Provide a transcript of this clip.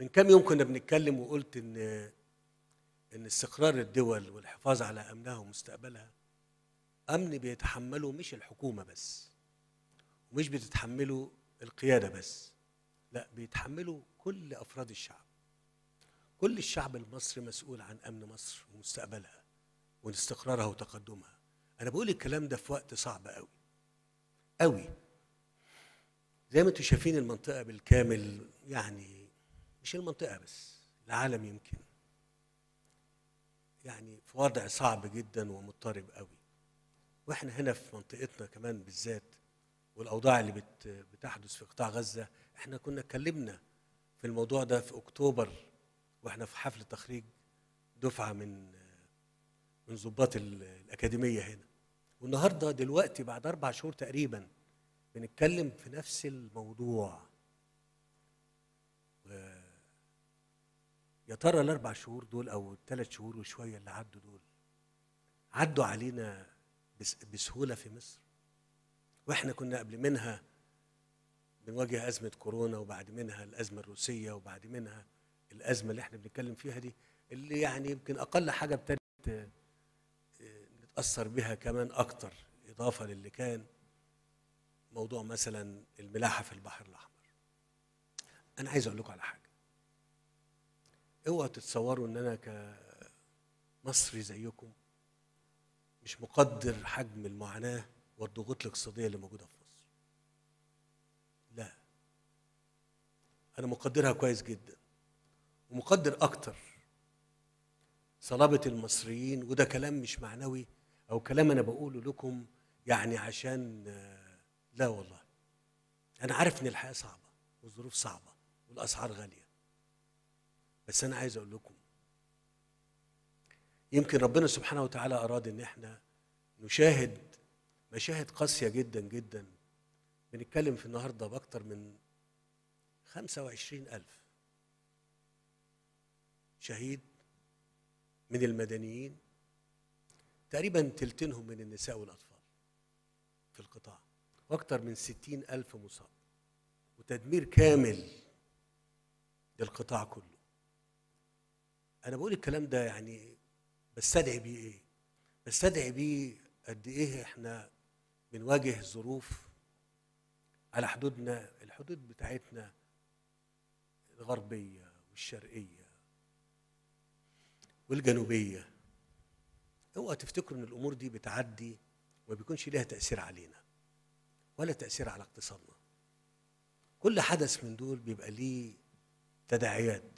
من كام يوم كنا بنتكلم وقلت ان ان استقرار الدول والحفاظ على امنها ومستقبلها امن بيتحمله مش الحكومه بس ومش بتتحمله القياده بس لا بيتحمله كل افراد الشعب كل الشعب المصري مسؤول عن امن مصر ومستقبلها واستقرارها وتقدمها انا بقول الكلام ده في وقت صعب قوي قوي زي ما انتم شايفين المنطقه بالكامل يعني مش المنطقه بس العالم يمكن يعني في وضع صعب جدا ومضطرب قوي واحنا هنا في منطقتنا كمان بالذات والاوضاع اللي بت بتحدث في قطاع غزه احنا كنا اتكلمنا في الموضوع ده في اكتوبر واحنا في حفل تخريج دفعه من من ضباط الاكاديميه هنا والنهارده دلوقتي بعد اربع شهور تقريبا بنتكلم في نفس الموضوع يا ترى الاربع شهور دول او الثلاث شهور وشويه اللي عدوا دول عدوا علينا بسهوله في مصر واحنا كنا قبل منها بنواجه ازمه كورونا وبعد منها الازمه الروسيه وبعد منها الازمه اللي احنا بنتكلم فيها دي اللي يعني يمكن اقل حاجه ابتدت نتاثر بها كمان اكتر اضافه للي كان موضوع مثلا الملاحه في البحر الاحمر انا عايز اقول لكم على حاجه اوعوا تتصوروا ان انا كمصري زيكم مش مقدر حجم المعاناه والضغوط الاقتصاديه اللي موجوده في مصر لا انا مقدرها كويس جدا ومقدر اكتر صلابه المصريين وده كلام مش معنوي او كلام انا بقوله لكم يعني عشان لا والله انا عارف ان الحياه صعبه والظروف صعبه والاسعار غاليه بس انا عايز اقول لكم يمكن ربنا سبحانه وتعالى اراد ان احنا نشاهد مشاهد قاسيه جدا جدا بنتكلم في النهارده باكتر من 25 ألف شهيد من المدنيين تقريبا تلتينهم من النساء والأطفال في القطاع واكثر من ستين ألف مصاب وتدمير كامل للقطاع كله أنا بقول الكلام ده يعني بستدعي بيه إيه؟ بستدعي بيه قد إيه إحنا بنواجه ظروف على حدودنا الحدود بتاعتنا الغربية والشرقية والجنوبية اوعى تفتكروا ان الامور دي بتعدي وما بيكونش ليها تأثير علينا ولا تأثير على اقتصادنا كل حدث من دول بيبقى ليه تداعيات